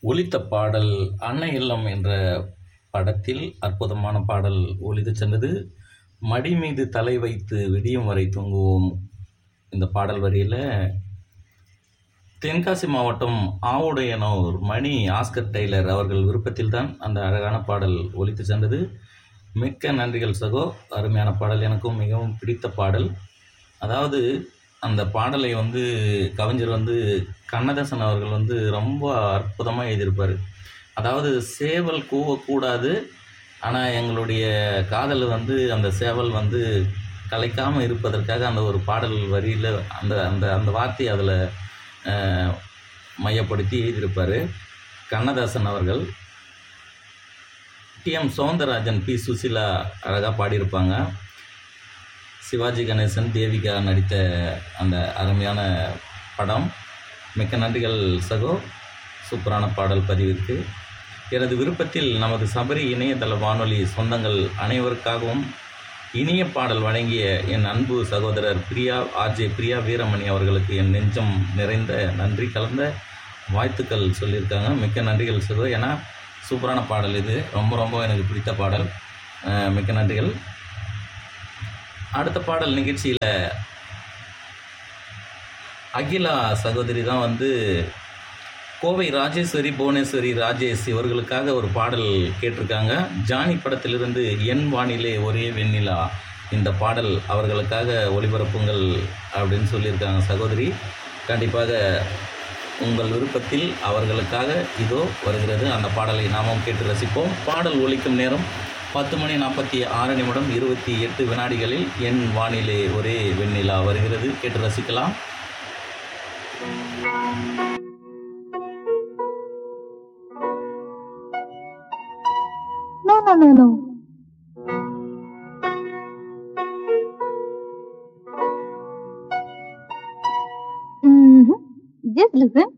ஒலித்த பாடல் அன்னை இல்லம் என்ற படத்தில் அற்புதமான பாடல் ஒலித்துச் சென்றது மடி மீது தலை வைத்து விடியும் வரை தூங்குவோம் இந்த பாடல் வரியில் தென்காசி மாவட்டம் ஆவுடையனூர் மணி ஆஸ்கர் டெய்லர் அவர்கள் விருப்பத்தில் தான் அந்த அழகான பாடல் ஒலித்து சென்றது மிக்க நன்றிகள் சகோ அருமையான பாடல் எனக்கும் மிகவும் பிடித்த பாடல் அதாவது அந்த பாடலை வந்து கவிஞர் வந்து கண்ணதாசன் அவர்கள் வந்து ரொம்ப அற்புதமாக எழுதியிருப்பார் அதாவது சேவல் கூவக்கூடாது ஆனால் எங்களுடைய காதல் வந்து அந்த சேவல் வந்து கலைக்காமல் இருப்பதற்காக அந்த ஒரு பாடல் வரியில் அந்த அந்த அந்த வார்த்தையை அதில் மையப்படுத்தி எழுதியிருப்பார் கண்ணதாசன் அவர்கள் டிஎம் சௌந்தரராஜன் பி சுசிலா அழகாக பாடியிருப்பாங்க சிவாஜி கணேசன் தேவிகா நடித்த அந்த அருமையான படம் மிக்க நன்றிகள் சகோ சூப்பரான பாடல் பதிவிற்கு எனது விருப்பத்தில் நமது சபரி இணையதள வானொலி சொந்தங்கள் அனைவருக்காகவும் இனிய பாடல் வழங்கிய என் அன்பு சகோதரர் பிரியா ஆர்ஜே பிரியா வீரமணி அவர்களுக்கு என் நெஞ்சம் நிறைந்த நன்றி கலந்த வாழ்த்துக்கள் சொல்லியிருக்காங்க மிக்க நன்றிகள் சகோ ஏன்னா சூப்பரான பாடல் இது ரொம்ப ரொம்ப எனக்கு பிடித்த பாடல் அஹ் மிக்க நன்றிகள் அடுத்த பாடல் நிகழ்ச்சியில் அகிலா சகோதரி தான் வந்து கோவை ராஜேஸ்வரி புவனேஸ்வரி ராஜேஷ் இவர்களுக்காக ஒரு பாடல் கேட்டிருக்காங்க ஜானி படத்திலிருந்து என் வானிலே ஒரே வெண்ணிலா இந்த பாடல் அவர்களுக்காக ஒளிபரப்புங்கள் அப்படின்னு சொல்லியிருக்காங்க சகோதரி கண்டிப்பாக உங்கள் விருப்பத்தில் அவர்களுக்காக இதோ வருகிறது அந்த பாடலை நாமும் கேட்டு ரசிப்போம் பாடல் ஒலிக்கும் நேரம் பத்து மணி நாற்பத்தி ஆறு நிமிடம் இருபத்தி எட்டு வினாடிகளில் என் வானிலே ஒரே வெண்ணிலா வருகிறது கேட்டு ரசிக்கலாம் No, no, no, no. hmm Just listen.